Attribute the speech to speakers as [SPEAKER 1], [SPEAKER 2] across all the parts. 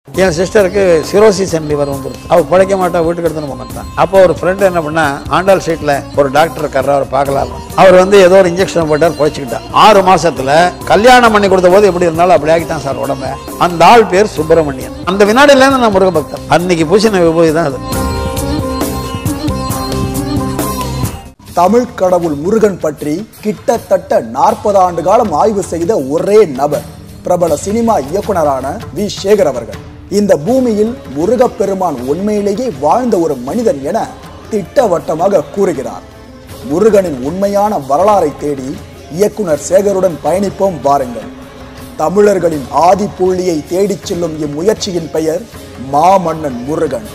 [SPEAKER 1] என் சிஸ்டருக்கு cirrhosis liver வந்துருச்சு அவர் பிழைக்க மாட்டா வீட்டுக்கு எடுத்துன்னு போங்கட்டான் அப்போ ஒரு ஃப்ரெண்டு என்ன பண்ணா ஆண்டாள் ஸ்ட்ரீட்ல ஒரு டாக்டர் இருக்காரு அவர் பார்க்கலாம் அவர் வந்து ஏதோ ஒரு இன்ஜெக்ஷன் போட்டார் பிழைச்சிக்கிட்டார் ஆறு மாசத்துல கல்யாணம் பண்ணி கொடுத்த போது எப்படி இருந்தாலும் அப்படி ஆகிட்டான் சார் உடம்ப அந்த ஆள் பேர் சுப்பிரமணியன் அந்த வினாடியில இருந்து நான் முருகபக்தன் அன்னைக்கு பூசின விபூதி தான் அது
[SPEAKER 2] தமிழ் கடவுள் முருகன் பற்றி கிட்டத்தட்ட நாற்பது ஆண்டு காலம் ஆய்வு செய்த ஒரே நபர் பிரபல சினிமா இயக்குனரான வி சேகர் அவர்கள் இந்த பூமியில் முருகப்பெருமான் உண்மையிலேயே வாழ்ந்த ஒரு மனிதன் என திட்டவட்டமாக கூறுகிறார் முருகனின் உண்மையான வரலாறை தேடி இயக்குனர் சேகருடன் பயணிப்போம் வாருங்கள் தமிழர்களின் ஆதி புள்ளியை தேடிச் செல்லும் இம்முயற்சியின் பெயர் மாமன்னன் முருகன்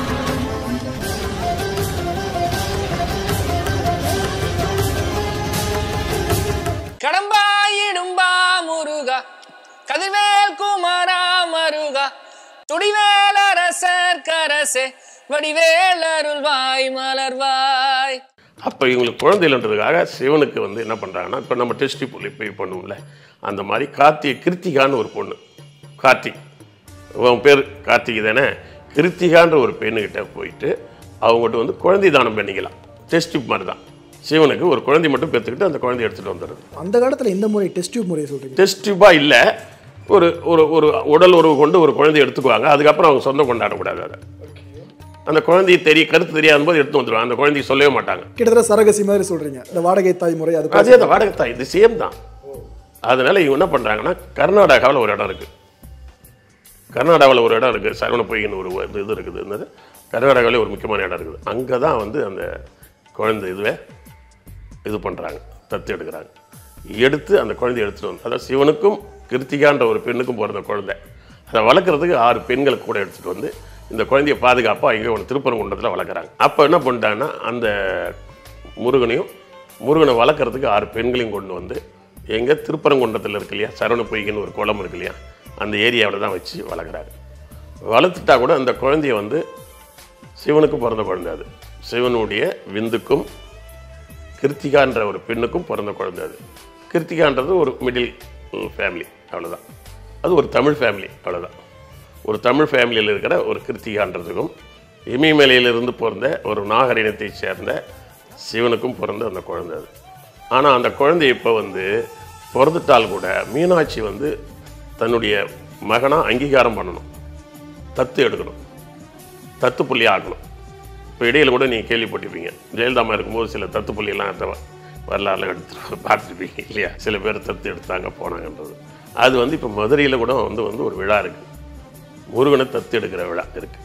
[SPEAKER 3] கடம்பாயிடும்பா முருகா கதிர்வேல் குமாரா மருகா துடிவேல் அரசர் கரசே வடிவேல் அருள்வாய் மலர்வாய்
[SPEAKER 4] அப்போ இவங்களுக்கு குழந்தை இல்லைன்றதுக்காக சிவனுக்கு வந்து என்ன பண்ணுறாங்கன்னா இப்போ நம்ம டெஸ்டி புள்ளி போய் பண்ணுவோம்ல அந்த மாதிரி கார்த்திகை கிருத்திகான்னு ஒரு பொண்ணு கார்த்திக் உன் பேர் கார்த்திகை தானே கிருத்திகான்ற ஒரு பெண்ணுக்கிட்ட போயிட்டு அவங்ககிட்ட வந்து குழந்தை தானம் பண்ணிக்கலாம் டெஸ்ட் டியூப் மாதிரி தான் சிவனுக்கு ஒரு குழந்தை மட்டும் பெற்றுக்கிட்டு அந்த குழந்தைய எடுத்துகிட்டு வந்துடுது
[SPEAKER 2] அந்த காலத்துல இந்த முறை டெஸ்ட் டியூப் முறையை சொல்றீங்க
[SPEAKER 4] டெஸ்ட் டியூபாக இல்லை ஒரு ஒரு ஒரு உடல் உறவு கொண்டு ஒரு குழந்தைய எடுத்துக்குவாங்க அதுக்கப்புறம் அவங்க சொந்தம் கொண்டாடக்கூடாது அதை அந்த குழந்தைய தெரிய கருத்து தெரியாத போது எடுத்து வந்துடுவாங்க அந்த குழந்தைய சொல்லவே மாட்டாங்க
[SPEAKER 2] கிட்டத்தட்ட சரகசி மாதிரி சொல்றீங்க இந்த வாடகை தாய் முறை அது
[SPEAKER 4] அதே தான் வாடகை தாய் இது சேம் தான் அதனால இவங்க என்ன பண்ணுறாங்கன்னா கர்நாடகாவில் ஒரு இடம் இருக்குது கர்நாடகாவில் ஒரு இடம் இருக்குது சரவண பொய்கின்னு ஒரு இது இது இருக்குது என்னது கர்நாடகாவிலே ஒரு முக்கியமான இடம் இருக்குது அங்கே தான் வந்து அந்த குழந்தை இதுவே இது பண்ணுறாங்க தத்து எடுக்கிறாங்க எடுத்து அந்த குழந்தைய எடுத்துகிட்டு வந்து அதாவது சிவனுக்கும் கிருத்திகான்ற ஒரு பெண்ணுக்கும் பிறந்த குழந்தை அதை வளர்க்குறதுக்கு ஆறு பெண்களை கூட எடுத்துகிட்டு வந்து இந்த குழந்தைய பாதுகாப்பாக இங்கே ஒன்று திருப்பரங்குன்றத்தில் வளர்க்குறாங்க அப்போ என்ன பண்ணிட்டாங்கன்னா அந்த முருகனையும் முருகனை வளர்க்குறதுக்கு ஆறு பெண்களையும் கொண்டு வந்து எங்கே திருப்பரங்குன்றத்தில் இருக்கு இல்லையா சரவண பொய்கின்னு ஒரு குளம் இருக்கு இல்லையா அந்த ஏரியாவில் தான் வச்சு வளர்க்குறாங்க வளர்த்துட்டா கூட அந்த குழந்தைய வந்து சிவனுக்கும் பிறந்த குழந்தை அது சிவனுடைய விந்துக்கும் கிருத்திகான்ற ஒரு பெண்ணுக்கும் பிறந்த குழந்தை அது கிருத்திகான்றது ஒரு மிடில் ஃபேமிலி அவ்வளோதான் அது ஒரு தமிழ் ஃபேமிலி அவ்வளோதான் ஒரு தமிழ் ஃபேமிலியில் இருக்கிற ஒரு கிருத்திகான்றதுக்கும் இமயமலையிலிருந்து பிறந்த ஒரு நாகர் இனத்தைச் சேர்ந்த சிவனுக்கும் பிறந்த அந்த குழந்தை அது ஆனால் அந்த குழந்தை இப்போ வந்து பிறந்துட்டால் கூட மீனாட்சி வந்து தன்னுடைய மகனாக அங்கீகாரம் பண்ணணும் தத்து எடுக்கணும் தத்து புள்ளி ஆக்கணும் இப்போ இடையில கூட நீங்கள் கேள்விப்பட்டிருப்பீங்க ஜெயலலிதா அம்மா இருக்கும்போது சில தத்து புள்ளியெல்லாம் எடுத்த வ- வரலாறுலாம் எடுத்து பார்த்துருப்பீங்க இல்லையா சில பேர் தத்து எடுத்தாங்க போனாங்கன்றது அது வந்து இப்போ மதுரையில் கூட வந்து வந்து ஒரு விழா இருக்குது முருகனை தத்து எடுக்கிற விழா இருக்குது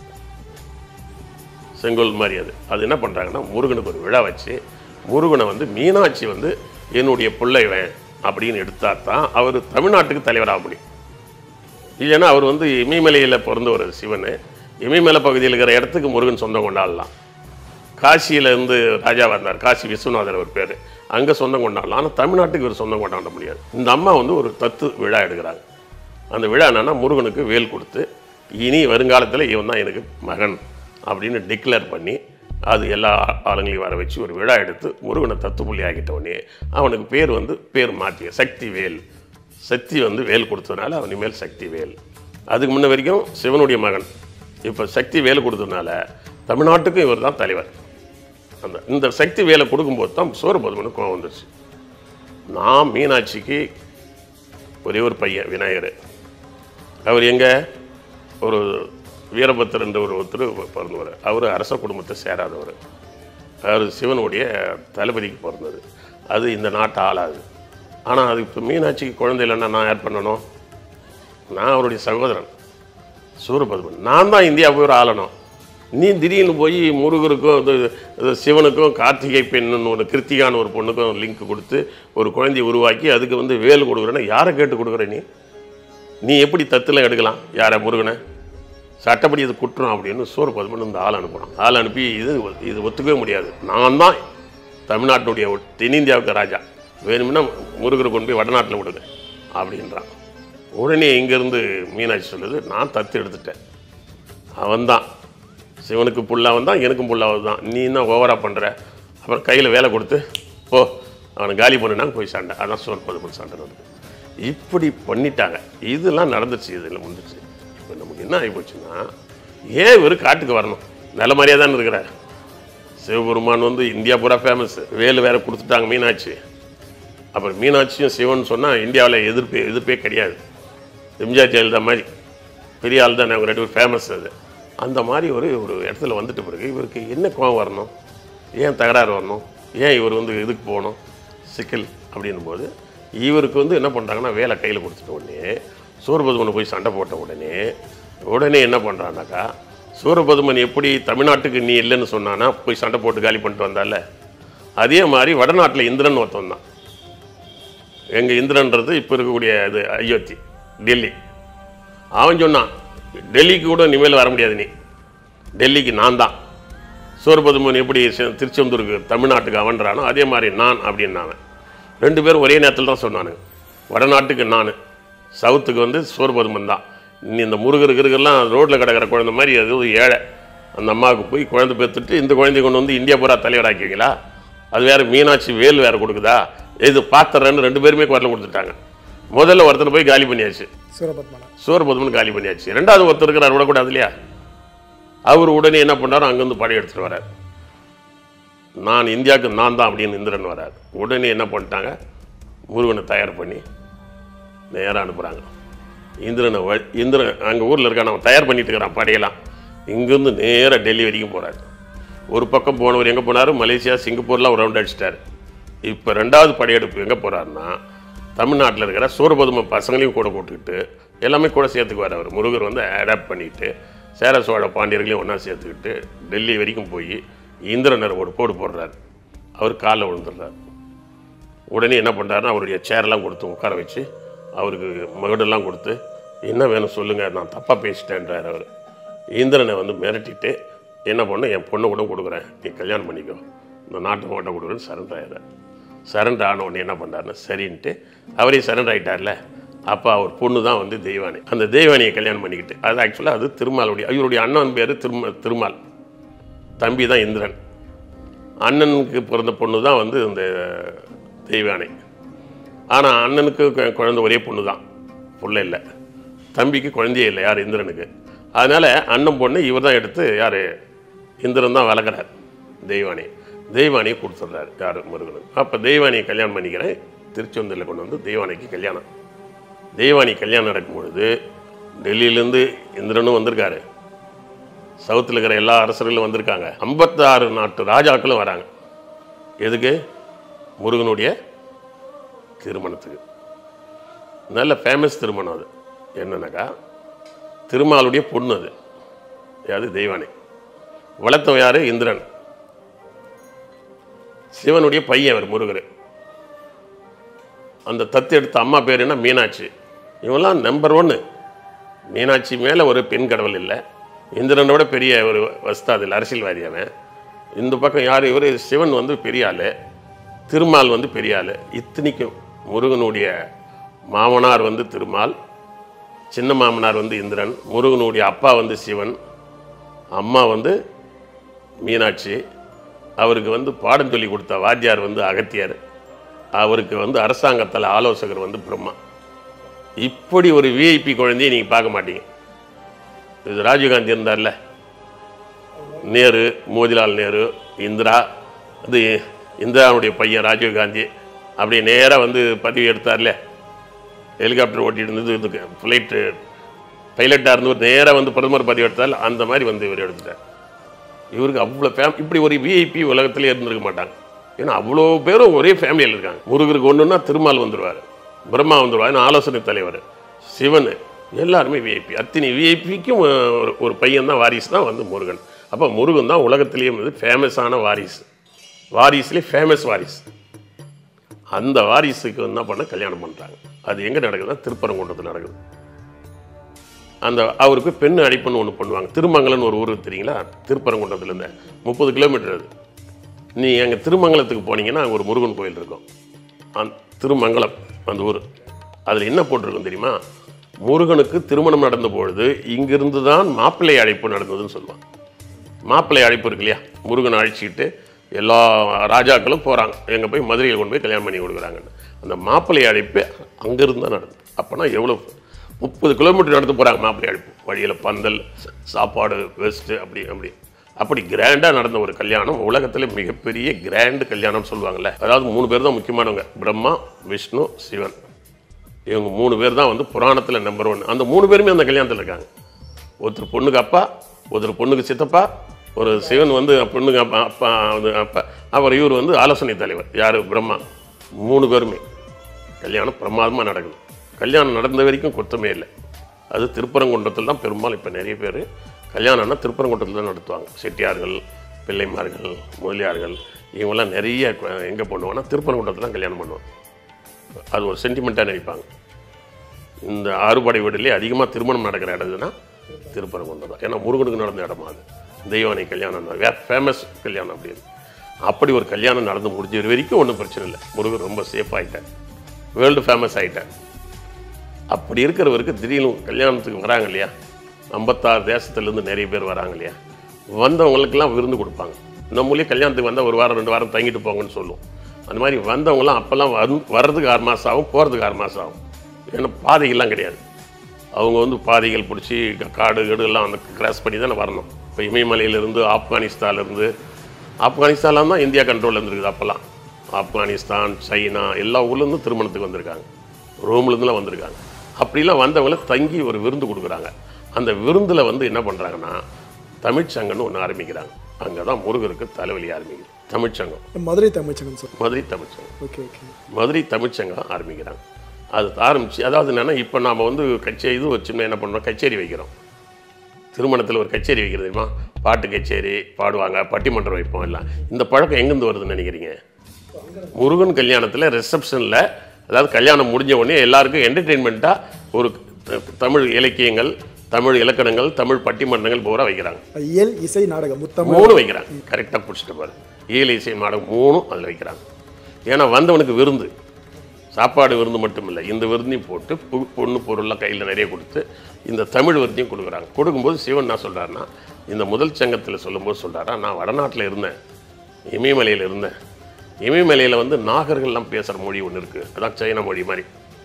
[SPEAKER 4] செங்கோல் மாதிரி அது அது என்ன பண்ணுறாங்கன்னா முருகனுக்கு ஒரு விழா வச்சு முருகனை வந்து மீனாட்சி வந்து என்னுடைய பிள்ளைவன் அப்படின்னு எடுத்தா தான் அவர் தமிழ்நாட்டுக்கு தலைவராக முடியும் இல்லைன்னா அவர் வந்து இமயமலையில் பிறந்த ஒரு சிவன் இமயமலை பகுதியில் இருக்கிற இடத்துக்கு முருகன் சொந்தம் கொண்டாடலாம் காசியில இருந்து ராஜாவாக இருந்தார் காசி விஸ்வநாதர் ஒரு பேர் அங்கே சொந்தம் கொண்டாடலாம் ஆனால் தமிழ்நாட்டுக்கு இவர் சொந்தம் கொண்டாட முடியாது இந்த அம்மா வந்து ஒரு தத்து விழா எடுக்கிறாங்க அந்த விழா என்னன்னா முருகனுக்கு வேல் கொடுத்து இனி வருங்காலத்தில் இவன் தான் எனக்கு மகன் அப்படின்னு டிக்ளேர் பண்ணி அது எல்லா ஆளுங்களையும் வர வச்சு ஒரு விழா எடுத்து முருகனை தத்துப்புள்ளி ஆக்கிட்ட உடனே அவனுக்கு பேர் வந்து பேர் மாற்றிய சக்தி வேல் சக்தி வந்து வேல் கொடுத்ததுனால அவன் இனிமேல் சக்தி வேல் அதுக்கு முன்ன வரைக்கும் சிவனுடைய மகன் இப்போ சக்தி வேல் கொடுத்ததுனால தமிழ்நாட்டுக்கும் இவர் தான் தலைவர் அந்த இந்த சக்தி வேலை கொடுக்கும்போது தான் சூரபதுமனுக்கு கோவம் வந்துருச்சு நான் மீனாட்சிக்கு ஒரே ஒரு பையன் விநாயகர் அவர் எங்கே ஒரு வீரபத்திரன் என்ற ஒரு ஒருத்தர் பிறந்தவர் அவர் அரச குடும்பத்தை சேராதவர் அவர் சிவனுடைய தளபதிக்கு பிறந்தது அது இந்த நாட்டை ஆளாது ஆனால் அது இப்போ மீனாட்சிக்கு குழந்தை இல்லைன்னா நான் யார் பண்ணணும் நான் அவருடைய சகோதரன் சூரபத்மன் நான் தான் இந்தியா போய் ஒரு ஆளணும் நீ திடீர்னு போய் முருகருக்கும் இது இது சிவனுக்கும் கார்த்திகை பெண்ணுன்னு ஒரு கிருத்திகான்னு ஒரு பொண்ணுக்கும் லிங்க் கொடுத்து ஒரு குழந்தையை உருவாக்கி அதுக்கு வந்து வேல் கொடுக்குறேன்னா யாரை கேட்டு கொடுக்குற நீ நீ எப்படி தத்தில் எடுக்கலாம் யாரை முருகனை சட்டப்படி இது குற்றம் அப்படின்னு சூரபத்மன் இந்த ஆள் அனுப்புகிறான் ஆள் அனுப்பி இது இது ஒத்துக்கவே முடியாது நான் தான் தமிழ்நாட்டுடைய ஒரு தென்னிந்தியாவுக்கு ராஜா வேணும்னா முருகரை கொண்டு போய் வடநாட்டில் விடுங்க அப்படின்றான் உடனே இங்கேருந்து மீனாட்சி சொல்லுது நான் தத்து எடுத்துட்டேன் அவன்தான் சிவனுக்கு புல்லாவன் தான் எனக்கும் புல்லாவது தான் நீ என்ன ஓவராக பண்ணுற அப்புறம் கையில் வேலை கொடுத்து போ அவனை காலி பண்ணுனா போய் சண்டை அதான் சோர் பதுமன் சண்டை நடக்குது இப்படி பண்ணிட்டாங்க இதெல்லாம் நடந்துச்சு இதில் முடிஞ்சிச்சு இப்போ நமக்கு என்ன ஆகி போச்சுன்னா ஏன் இவர் காட்டுக்கு வரணும் நல்ல மாதிரியே தானே இருக்கிறார் சிவபெருமான் வந்து இந்தியா பூரா ஃபேமஸ் வேலு வேற கொடுத்துட்டாங்க மீனாட்சி அப்புறம் மீனாட்சியும் சிவன் சொன்னால் இந்தியாவில் எதிர்ப்பே எதிர்ப்பே கிடையாது எம்ஜிஆர் ஜெயலலிதா மாதிரி பெரிய ஆள் தான் அவங்க ரெண்டு பேரும் ஃபேமஸ் அது அந்த மாதிரி ஒரு ஒரு இடத்துல வந்துட்ட பிறகு இவருக்கு என்ன கோவம் வரணும் ஏன் தகராறு வரணும் ஏன் இவர் வந்து இதுக்கு போகணும் சிக்கல் அப்படின்னும் போது இவருக்கு வந்து என்ன பண்ணுறாங்கன்னா வேலை கையில் கொடுத்துட்ட உடனே சூரபதுமனை போய் சண்டை போட்ட உடனே உடனே என்ன பண்ணுறான்னாக்கா சூரபதுமன் எப்படி தமிழ்நாட்டுக்கு நீ இல்லைன்னு சொன்னானா போய் சண்டை போட்டு காலி பண்ணிட்டு வந்தால அதே மாதிரி வடநாட்டில் இந்திரன் ஒருத்தன் தான் எங்கள் இந்திரன்றது இப்போ இருக்கக்கூடிய இது அயோத்தி டெல்லி அவன் சொன்னான் டெல்லிக்கு கூட இனிமேல் வர முடியாது நீ டெல்லிக்கு நான் தான் சூரபதுமன் எப்படி சி- திருச்செந்தூருக்கு தமிழ்நாட்டுக்கு அவன்றானோ அதே மாதிரி நான் அப்படின்னாவன் ரெண்டு பேரும் ஒரே நேரத்தில் தான் சொன்னானுங்க வடநாட்டுக்கு நான் சவுத்துக்கு வந்து சூரபதுமன் தான் நீ இந்த முருகர் கிருகெல்லாம் ரோட்டில் கிடக்கிற குழந்தை மாதிரி அது ஒரு ஏழை அந்த அம்மாவுக்கு போய் குழந்தை பெற்றுட்டு இந்த குழந்தைய கொண்டு வந்து இந்தியா பூரா தலைவராக்குவீங்களா அது வேற மீனாட்சி வேல் வேற கொடுக்குதா இது பாத்திரன்னு ரெண்டு பேருமே குரல் கொடுத்துட்டாங்க முதல்ல ஒருத்தனை போய் காலி பண்ணியாச்சு
[SPEAKER 2] சூரபத்மனா
[SPEAKER 4] சூரபத்மன் காலி பண்ணியாச்சு ரெண்டாவது ஒருத்தர் இருக்கிறார் விடக்கூடாது இல்லையா அவர் உடனே என்ன பண்ணாரு அங்கேருந்து படை எடுத்துட்டு வரார் நான் இந்தியாவுக்கு நான் தான் அப்படின்னு இந்திரன் வரார் உடனே என்ன பண்ணிட்டாங்க முருகனை தயார் பண்ணி நேராக அனுப்புகிறாங்க இந்திரனை வ இந்திரன் அங்கே ஊரில் இருக்கான் அவன் தயார் பண்ணிட்டு இருக்கிறான் படையெல்லாம் இங்கேருந்து நேராக டெல்லி வரைக்கும் போகிறார் ஒரு பக்கம் போனவர் எங்கே போனார் மலேசியா சிங்கப்பூர்லாம் ஒரு ரவுண்ட் அடிச்சிட்டாரு இப்போ ரெண்டாவது படையெடுப்பு எங்கே போகிறாருன்னா தமிழ்நாட்டில் இருக்கிற சூரபதும பசங்களையும் கூட கூட்டுக்கிட்டு எல்லாமே கூட சேர்த்துக்குவார் அவர் முருகர் வந்து அடாப்ட் பண்ணிட்டு சேர சோழ பாண்டியர்களையும் ஒன்றா சேர்த்துக்கிட்டு டெல்லி வரைக்கும் போய் இந்திரனர் ஒரு போடு போடுறார் அவர் காலில் விழுந்துடுறார் உடனே என்ன பண்ணுறாருன்னா அவருடைய சேரெல்லாம் கொடுத்து உட்கார வச்சு அவருக்கு மகுடெல்லாம் கொடுத்து என்ன வேணும் சொல்லுங்கள் நான் தப்பாக பேசிட்டேன்றார் அவர் இந்திரனை வந்து மிரட்டிட்டு என்ன பண்ண என் பொண்ணை கூட கொடுக்குறேன் நீ கல்யாணம் பண்ணிக்கோ இந்த நாட்டு மாட்டை கொடுக்குறேன்னு சரண்டர் ஆயிடுறார் சரண்டர் ஆன உடனே என்ன பண்ணுறாருன்னு சரின்ட்டு அவரே சரண்டர் ஆயிட்டார்ல அப்போ அவர் பொண்ணு தான் வந்து தெய்வானி அந்த தெய்வானியை கல்யாணம் பண்ணிக்கிட்டு அது ஆக்சுவலாக அது திருமாலுடைய இவருடைய அண்ணன் பேர் திரும திருமால் தம்பி தான் இந்திரன் அண்ணனுக்கு பிறந்த பொண்ணு தான் வந்து இந்த தெய்வானை ஆனால் அண்ணனுக்கு கு- குழந்தை ஒரே பொண்ணு தான் புள்ள இல்லை தம்பிக்கு குழந்தையே இல்லை யார் இந்திரனுக்கு அதனால் அண்ணன் பொண்ணு இவர் தான் எடுத்து யார் இந்திரன் தான் வளர்க்குறார் தெய்வானி தெய்வானியை கொடுத்துட்றாரு யார் முருகனுக்கு அப்போ தெய்வானியை கல்யாணம் பண்ணிக்கிறேன் திருச்செந்தூரில் கொண்டு வந்து தெய்வானிக்கு கல்யாணம் தெய்வானி கல்யாணம் நடக்கும் பொழுது டெல்லியிலேருந்து இந்திரனும் வந்திருக்காரு சவுத்தில் இருக்கிற எல்லா அரசர்களும் வந்திருக்காங்க ஐம்பத்தாறு நாட்டு ராஜாக்களும் வராங்க எதுக்கு முருகனுடைய திருமணத்துக்கு நல்ல ஃபேமஸ் திருமணம் அது என்னன்னாக்கா திருமாலுடைய பொண்ணு அது அது தெய்வானை வளர்த்தவன் யாரு இந்திரன் சிவனுடைய பையன் அவர் முருகர் அந்த தத்து எடுத்த அம்மா பேர் என்ன மீனாட்சி இவெல்லாம் நம்பர் ஒன்று மீனாட்சி மேலே ஒரு பெண் கடவுள் இல்லை இந்திரனோட பெரிய ஒரு வஸ்தாதில் அரசியல்வாதி அவன் இந்த பக்கம் யார் இவர் சிவன் வந்து பெரிய ஆள் திருமால் வந்து பெரிய ஆள் இத்தனைக்கும் முருகனுடைய மாமனார் வந்து திருமால் சின்ன மாமனார் வந்து இந்திரன் முருகனுடைய அப்பா வந்து சிவன் அம்மா வந்து மீனாட்சி அவருக்கு வந்து பாடம் சொல்லி கொடுத்த வாத்தியார் வந்து அகத்தியர் அவருக்கு வந்து அரசாங்கத்தில் ஆலோசகர் வந்து பிரம்மா இப்படி ஒரு விஐபி குழந்தையை நீங்கள் பார்க்க மாட்டீங்க இது ராஜீவ்காந்தி இருந்தார்ல நேரு மோதிலால் நேரு இந்திரா அது இந்திராவுடைய பையன் ராஜீவ்காந்தி அப்படியே நேராக வந்து பதிவு எடுத்தார்ல ஹெலிகாப்டர் ஓட்டிட்டு இருந்தது இதுக்கு ஃப்ளைட்டு பைலட்டாக இருந்து நேராக வந்து பிரதமர் பதவி எடுத்தால் அந்த மாதிரி வந்து இவர் எடுத்துட்டார் இவருக்கு அவ்வளோ ஃபேம் இப்படி ஒரு விஐபி உலகத்திலே இருந்திருக்க மாட்டாங்க ஏன்னா அவ்வளோ பேரும் ஒரே ஃபேமிலியில் இருக்காங்க முருகருக்கு ஒன்றுன்னா திருமால் வந்துடுவார் பிரம்மா வந்துடுவார் ஏன்னா ஆலோசனை தலைவர் சிவன் எல்லாருமே விஐபி அத்தனை விஐபிக்கும் ஒரு ஒரு பையன் தான் வாரிசு தான் வந்து முருகன் அப்போ முருகன் தான் உலகத்திலேயே வந்து ஃபேமஸான வாரிசு வாரிசுலேயே ஃபேமஸ் வாரிசு அந்த வாரிசுக்கு என்ன பண்ண கல்யாணம் பண்ணுறாங்க அது எங்கே நடக்குதுன்னா திருப்பரங்குன்றத்தில் நடக்குது அந்த அவருக்கு பெண் அழைப்புன்னு ஒன்று பண்ணுவாங்க திருமங்கலம்னு ஒரு ஊர் தெரியுங்களா திருப்பரங்குன்றத்துலேருந்து முப்பது கிலோமீட்டர் அது நீ அங்கே திருமங்கலத்துக்கு போனீங்கன்னா அங்கே ஒரு முருகன் கோயில் இருக்கும் அந் திருமங்கலம் அந்த ஊர் அதில் என்ன போட்டிருக்கும் தெரியுமா முருகனுக்கு திருமணம் நடந்த பொழுது இங்கிருந்து தான் மாப்பிள்ளை அழைப்பு நடந்ததுன்னு சொல்லுவாங்க மாப்பிள்ளை அழைப்பு இருக்கு இல்லையா முருகனை அழைச்சிக்கிட்டு எல்லா ராஜாக்களும் போகிறாங்க எங்கே போய் மதுரையில் கொண்டு போய் கல்யாணம் பண்ணி கொடுக்குறாங்கன்னு அந்த மாப்பிள்ளை அழைப்பு அங்கேருந்து தான் நடந்தது அப்போனா எவ்வளோ முப்பது கிலோமீட்டர் நடந்து போகிறாங்க மாப்பிள்ளை அழைப்பு வழியில் பந்தல் ச- சாப்பாடு வெஸ்ட்டு அப்படி அப்படி அப்படி கிராண்டாக நடந்த ஒரு கல்யாணம் உலகத்தில் மிகப்பெரிய கிராண்டு கல்யாணம் சொல்லுவாங்கல்ல அதாவது மூணு பேர் தான் முக்கியமானவங்க பிரம்மா விஷ்ணு சிவன் இவங்க மூணு பேர் தான் வந்து புராணத்தில் நம்பர் ஒன் அந்த மூணு பேருமே அந்த கல்யாணத்தில் இருக்காங்க ஒருத்தர் பொண்ணுக்கு அப்பா ஒருத்தர் பொண்ணுக்கு சித்தப்பா ஒரு சிவன் வந்து பொண்ணுக்கு அப்பா அப்பா வந்து அப்பா அப்புறம் இவர் வந்து ஆலோசனை தலைவர் யார் பிரம்மா மூணு பேருமே கல்யாணம் பிரமாதமாக நடக்குது கல்யாணம் நடந்த வரைக்கும் குத்தமே இல்லை அது திருப்பரங்குன்றத்தில் தான் பெரும்பாலும் இப்போ நிறைய பேர் கல்யாணம்னா திருப்பரங்குன்றத்தில் தான் நடத்துவாங்க செட்டியார்கள் பிள்ளைமார்கள் முதலியார்கள் இவங்கெல்லாம் நிறைய எங்கே பண்ணுவாங்கன்னா திருப்பரங்குன்றத்தில் தான் கல்யாணம் பண்ணுவாங்க அது ஒரு சென்டிமெண்ட்டாக நினைப்பாங்க இந்த ஆறுபடை வீடுலேயே அதிகமாக திருமணம் நடக்கிற இடம்னா திருப்பரங்குன்றம் தான் ஏன்னா முருகனுக்கு நடந்த இடமா அது தெய்வானை கல்யாணம் தான் வேற ஃபேமஸ் கல்யாணம் அப்படின்னு அப்படி ஒரு கல்யாணம் நடந்து முடிஞ்ச வரைக்கும் ஒன்றும் பிரச்சனை இல்லை முருகன் ரொம்ப சேஃப் ஆகிட்டார் வேர்ல்டு ஃபேமஸ் ஆகிட்டார் அப்படி இருக்கிறவருக்கு திடீர்னு கல்யாணத்துக்கு வராங்க இல்லையா ஐம்பத்தாறு தேசத்துலேருந்து நிறைய பேர் வராங்க இல்லையா வந்தவங்களுக்கெல்லாம் விருந்து கொடுப்பாங்க நம்ம ஊர்லயே கல்யாணத்துக்கு வந்தால் ஒரு வாரம் ரெண்டு வாரம் தங்கிட்டு போங்கன்னு சொல்லுவோம் அந்த மாதிரி வந்தவங்களாம் அப்போல்லாம் வந்து வர்றதுக்கு ஆறு மாதம் ஆகும் போகிறதுக்கு ஆறு மாதம் ஆகும் ஏன்னா பாதைகள்லாம் கிடையாது அவங்க வந்து பாதைகள் பிடிச்சி காடு கீடு எல்லாம் அந்த கிராஸ் பண்ணி தானே வரணும் இப்போ இமயமலையிலேருந்து ஆப்கானிஸ்தான்லேருந்து ஆப்கானிஸ்தான்லாம் தான் இந்தியா கண்ட்ரோலில் இருந்திருக்குது அப்போல்லாம் ஆப்கானிஸ்தான் சைனா எல்லா ஊர்லேருந்து திருமணத்துக்கு வந்திருக்காங்க ரோம்லேருந்துலாம் வந்திருக்காங்க அப்படிலாம் வந்தவங்கள தங்கி ஒரு விருந்து கொடுக்குறாங்க அந்த விருந்தில் வந்து என்ன பண்ணுறாங்கன்னா தமிழ்ச்சங்கம்னு ஒன்று ஆரம்பிக்கிறாங்க அங்கே தான் முருகருக்கு தலைவலி ஆரம்பிக்குது தமிழ்ச்சங்கம்
[SPEAKER 2] மதுரை தமிழ்ச்சங்கம் சார்
[SPEAKER 4] மதுரை தமிழ்ச்சங்கம்
[SPEAKER 2] ஓகே ஓகே
[SPEAKER 4] மதுரை தமிழ்ச்சங்கம் ஆரம்பிக்கிறாங்க அது ஆரம்பிச்சு அதாவது என்னென்னா இப்போ நாம் வந்து கச்சேரி இது ஒரு சின்ன என்ன பண்ணுறோம் கச்சேரி வைக்கிறோம் திருமணத்தில் ஒரு கச்சேரி வைக்கிறது தெரியுமா பாட்டு கச்சேரி பாடுவாங்க பட்டிமன்றம் வைப்போம் எல்லாம் இந்த பழக்கம் எங்கேருந்து வருதுன்னு நினைக்கிறீங்க முருகன் கல்யாணத்தில் ரிசப்ஷனில் அதாவது கல்யாணம் முடிஞ்ச உடனே எல்லாருக்கும் என்டர்டெயின்மெண்ட்டாக ஒரு த- தமிழ் இலக்கியங்கள் தமிழ் இலக்கணங்கள் தமிழ் பட்டிமன்றங்கள் பூரா வைக்கிறாங்க
[SPEAKER 2] இயல் இசை நாடகம் முத்தமிழ்
[SPEAKER 4] மூணு வைக்கிறாங்க கரெக்டாக பிடிச்சிட்டு பாரு ஈழ இசை நாடகம் மூணும் அதில் வைக்கிறாங்க ஏன்னா வந்தவனுக்கு விருந்து சாப்பாடு விருந்து மட்டும் இல்லை இந்த விருந்தையும் போட்டு பு- பொண்ணு பொருள்லாம் கையில் நிறைய கொடுத்து இந்த தமிழ் விருந்தையும் கொடுக்குறாங்க கொடுக்கும்போது சிவன் என்ன சொல்கிறாருன்னா இந்த முதல் சங்கத்தில் சொல்லும்போது சொல்கிறாரா நான் வடநாட்டில் இருந்தேன் இமயமலையில் இருந்தேன் இமயமலையில் வந்து நாகர்கள்லாம் பேசுகிற மொழி ஒன்று இருக்குது அதான் சைனா மொழி மாதிரி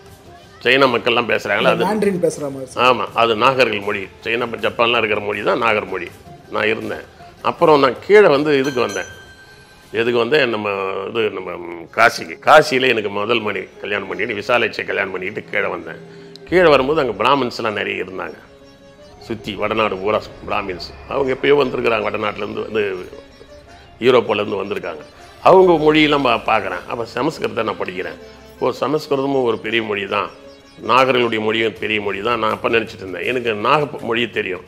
[SPEAKER 4] சைனா மக்கள்லாம் பேசுகிறாங்களா அது
[SPEAKER 2] மேண்ட்ரின் பேசுற மாதிரி சார்
[SPEAKER 4] ஆமாம் அது நாகர்கள் மொழி சைனா ஜப்பான்லாம் இருக்கிற மொழி தான் நாகர் மொழி நான் இருந்தேன் அப்புறம் நான் கீழே வந்து இதுக்கு வந்தேன் எதுக்கு வந்தேன் நம்ம இது நம்ம ம், காசிக்கு காசியில் எனக்கு முதல் மணி கல்யாணம் பண்ணிட்டு விசாலாட்சியை கல்யாணம் பண்ணிட்டு கீழே வந்தேன் கீழே வரும்போது அங்கே பிராமின்ஸ்லாம் நிறைய இருந்தாங்க சுற்றி வடநாடு பூரா பிராமின்ஸ் அவங்க எப்பயோ வந்திருக்கிறாங்க வடநாட்டிலேருந்து வந்து யூரோப்பிலேருந்து வந்திருக்காங்க அவங்க மொழியெல்லாம் பா பார்க்குறேன் அப்போ சமஸ்கிருதத்தை நான் படிக்கிறேன் ஓ சமஸ்கிருதமும் ஒரு பெரிய மொழி தான் நாகர்களுடைய மொழியும் பெரிய மொழி தான் நான் அப்போ நினச்சிட்டு இருந்தேன் எனக்கு நாக மொழி தெரியும்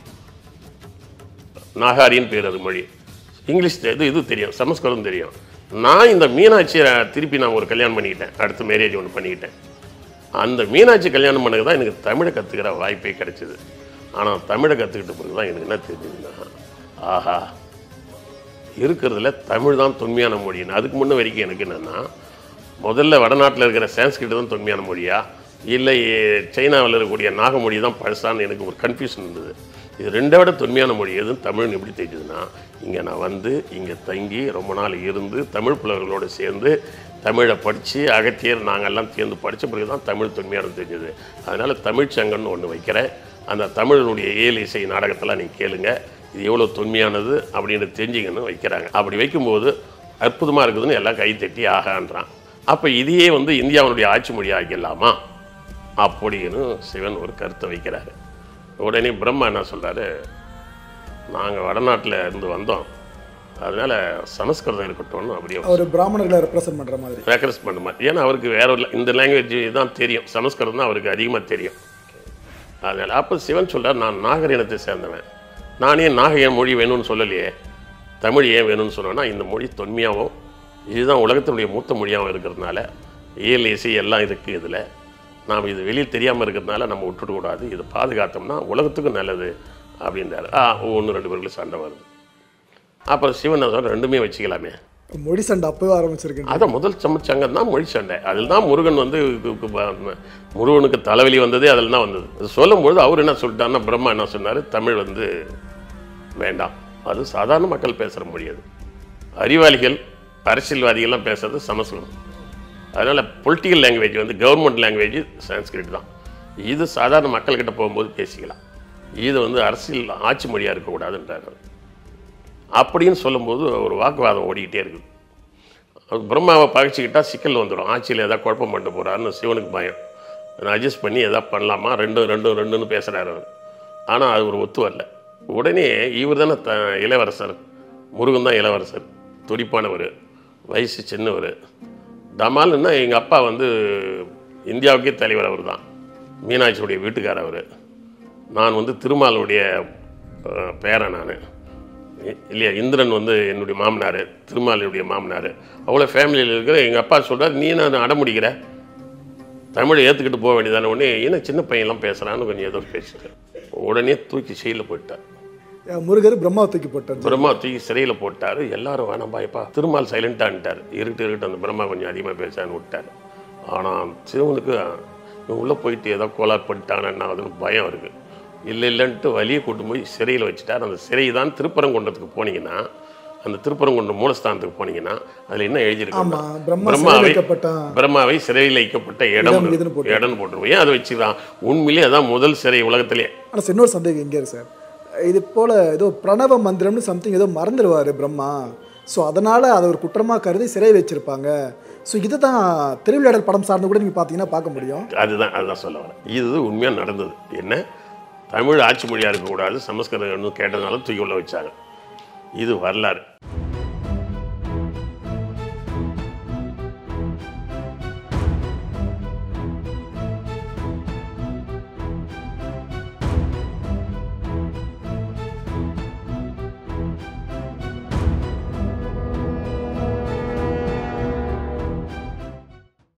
[SPEAKER 4] நாகாரின்னு பேர் அது மொழி இங்கிலீஷ் தெ- இது இது தெரியும் சமஸ்கிருதம் தெரியும் நான் இந்த மீனாட்சியை திருப்பி நான் ஒரு கல்யாணம் பண்ணிக்கிட்டேன் அடுத்து மேரேஜ் ஒன்று பண்ணிக்கிட்டேன் அந்த மீனாட்சி கல்யாணம் பண்ணது தான் எனக்கு தமிழை கற்றுக்கிற வாய்ப்பே கிடைச்சிது ஆனால் தமிழை கற்றுக்கிட்ட பிறகு தான் எனக்கு என்ன தெரியுதுன்னா ஆஹா இருக்கிறதுல தமிழ் தான் தொன்மையான மொழின்னு அதுக்கு முன்ன வரைக்கும் எனக்கு என்னென்னா முதல்ல வடநாட்டில் இருக்கிற சான்ஸ்கிரிட் தான் தொன்மையான மொழியா இல்லை சைனாவில் இருக்கக்கூடிய நாகமொழி தான் பழசான்னு எனக்கு ஒரு கன்ஃபியூஷன் இருந்தது இது ரெண்டை விட தொன்மையான மொழி எதுவும் தமிழ்னு எப்படி தெரிஞ்சதுன்னா இங்கே நான் வந்து இங்கே தங்கி ரொம்ப நாள் இருந்து தமிழ் புலவர்களோடு சேர்ந்து தமிழை படித்து அகத்தியர் நாங்கள்லாம் சேர்ந்து படித்த பிறகு தான் தமிழ் தொன்மையானது தெரிஞ்சது அதனால் தமிழ்ச்சங்கம்னு ஒன்று வைக்கிறேன் அந்த தமிழனுடைய ஏழு இசை நாடகத்தெல்லாம் நீங்கள் கேளுங்க இது எவ்வளோ தொன்மையானது அப்படின்னு தெரிஞ்சுக்கன்னு வைக்கிறாங்க அப்படி வைக்கும்போது அற்புதமாக இருக்குதுன்னு எல்லாம் கை தட்டி ஆகான்றான் அப்போ இதையே வந்து இந்தியாவினுடைய ஆட்சி மொழி ஆக்கிடலாமா அப்படின்னு சிவன் ஒரு கருத்தை வைக்கிறாரு உடனே பிரம்மா என்ன சொல்றாரு நாங்கள் வடநாட்டில் இருந்து வந்தோம் அதனால சமஸ்கிருதம் இருக்கட்டும்னு அப்படியே
[SPEAKER 2] அவர் பிராமணர்களை ரெப்ரசன்ட் பண்ற மாதிரி
[SPEAKER 4] ரெக்கரஸ் பண்ண மாதிரி ஏன்னா அவருக்கு வேற ஒரு இந்த லாங்குவேஜ் தான் தெரியும் சமஸ்கிருதம் தான் அவருக்கு அதிகமாக தெரியும் அதனால் அப்போ சிவன் சொல்றார் நான் நாகர் இனத்தை சேர்ந்தவன் நானே நாகய மொழி வேணும்னு சொல்லலையே தமிழ் ஏன் வேணும்னு சொன்னேன்னா இந்த மொழி தொன்மையாகவும் இதுதான் உலகத்தினுடைய மூத்த மொழியாகவும் இருக்கிறதுனால இயல் இசை எல்லாம் இருக்குது இதில் நாம் இது வெளியில் தெரியாமல் இருக்கிறதுனால நம்ம விட்டுடக்கூடாது இது பாதுகாத்தோம்னா உலகத்துக்கும் நல்லது அப்படின்றாரு ஆ ஒன்று ரெண்டு பேருக்குள்ள சண்டை வருது அப்புறம் சிவன் என்ன சொல்றார், ரெண்டுமே வச்சுக்கலாமே
[SPEAKER 2] மொழி சண்டை அப்பவே ஆரம்பிச்சிருக்கு
[SPEAKER 4] அதான் முதல் சமைச்சங்கம் தான் மொழி சண்டை அதில் தான் முருகன் வந்து கு- கு- ப- முருகனுக்கு தலைவலி வந்ததே அதில் தான் வந்தது அது சொல்லும்பொழுது அவர் என்ன சொல்லிட்டாருன்னா பிரம்மா என்ன சொன்னார் தமிழ் வந்து வேண்டாம் அது சாதாரண மக்கள் பேசுகிற மொழி அது அறிவாளிகள் அரசியல்வாதிகள்லாம் பேசுறது சமஸ்கிருதம் அதனால் பொலிட்டிக்கல் லாங்குவேஜ் வந்து கவர்மெண்ட் லாங்குவேஜ் சான்ஸ்கிரிட் தான் இது சாதாரண மக்கள்கிட்ட போகும்போது பேசிக்கலாம் இது வந்து அரசியல் ஆட்சி மொழியாக இருக்கக்கூடாதுன்றார் அப்படின்னு சொல்லும்போது ஒரு வாக்குவாதம் ஓடிக்கிட்டே இருக்குது அது பிரம்மாவை பகைச்சிக்கிட்டா சிக்கல் வந்துடும் ஆட்சியில் ஏதாவது குழப்பம் பண்ணிட்டு போகிறாருன்னு சிவனுக்கு பயம் அட்ஜஸ்ட் பண்ணி எதாவது பண்ணலாமா ரெண்டும் ரெண்டும் ரெண்டுன்னு பேசுகிறாரு அவர் ஆனால் அது ஒரு ஒத்து வரல உடனே இவர் தானே த இளவரசர் முருகன் தான் இளவரசர் துடிப்பானவர் வயசு சின்னவர் டமால்னா எங்கள் அப்பா வந்து இந்தியாவுக்கே தலைவர் அவர் தான் மீனாட்சியுடைய வீட்டுக்காரர் அவர் நான் வந்து திருமாலுடைய அஹ், பேரன் நான் இல்லையா இந்திரன் வந்து என்னுடைய மாமனார் திருமாலுடைய மாமனார் அவ்வளோ ஃபேமிலியில் இருக்கிற எங்கள் அப்பா சொல்கிறார் நீ நான் அடமுடிக்கிற தமிழை ஏற்றுக்கிட்டு போக வேண்டியதான உடனே என்ன சின்ன பையன்லாம் பேசுகிறான்னு கொஞ்சம் ஏதோ பேசிட்டு உடனே தூக்கி செயலில் போயிட்டார்
[SPEAKER 2] முருகர் பிரம்மாவை தூக்கி போட்டார்
[SPEAKER 4] பிரம்மா தூக்கி சிறையில் போட்டார் எல்லாரும் வேணாம் பாயப்பா திருமால் சைலண்டான்ட்டார் இருட்டு இருட்டு அந்த பிரம்மா கொஞ்சம் அதிகமாக பேசான்னு விட்டார் ஆனால் சிவனுக்கு இவன் உள்ளே போயிட்டு ஏதோ கோளாறு பண்ணிட்டானா அதுன்னு பயம் இருக்குது இல்லை இல்லைன்ட்டு வலியை கூட்டு போய் சிறையில் வச்சுட்டார் அந்த சிறை தான் திருப்பரங்குன்றத்துக்கு போனீங்கன்னா அந்த திருப்பரங்குன்றம் மூலஸ்தானத்துக்கு போனீங்கன்னா அதில் என்ன எழுதியிருக்கு
[SPEAKER 2] ஆமா, பிரம்மா சிறையில் வைக்கப்பட்டான்.
[SPEAKER 4] பிரம்மாவை சிறையில் வைக்கப்பட்ட இடம்
[SPEAKER 2] இடம் இதுன்னு போட்டு.
[SPEAKER 4] இடம் போட்டுருவோம் ஏன் அதை வச்சுக்கிறான் உண்மையிலேயே அதான் முதல் சிறை உலகத்திலே
[SPEAKER 2] ஆனால் இன்னொரு சந்தேகம் எங்கே இருக்கு சார் இது போல ஏதோ பிரணவ மந்திரம்னு சம்திங் ஏதோ மறந்துடுவார் பிரம்மா ஸோ அதனால் அதை ஒரு குற்றமாக கருதி சிறை வச்சிருப்பாங்க ஸோ இதை தான் திருவிளையாடல் படம் சார்ந்து கூட நீங்கள் பார்த்தீங்கன்னா பார்க்க முடியும்
[SPEAKER 4] அதுதான் அதுதான் சொல்ல வரேன் இது உண்மையாக நடந்தது என்ன தமிழ் ஆட்சி மொழியாக இருக்கக்கூடாது சமஸ்கிருதம் கேட்டதுனால தூக்கி உள்ள வச்சாங்க இது வரலாறு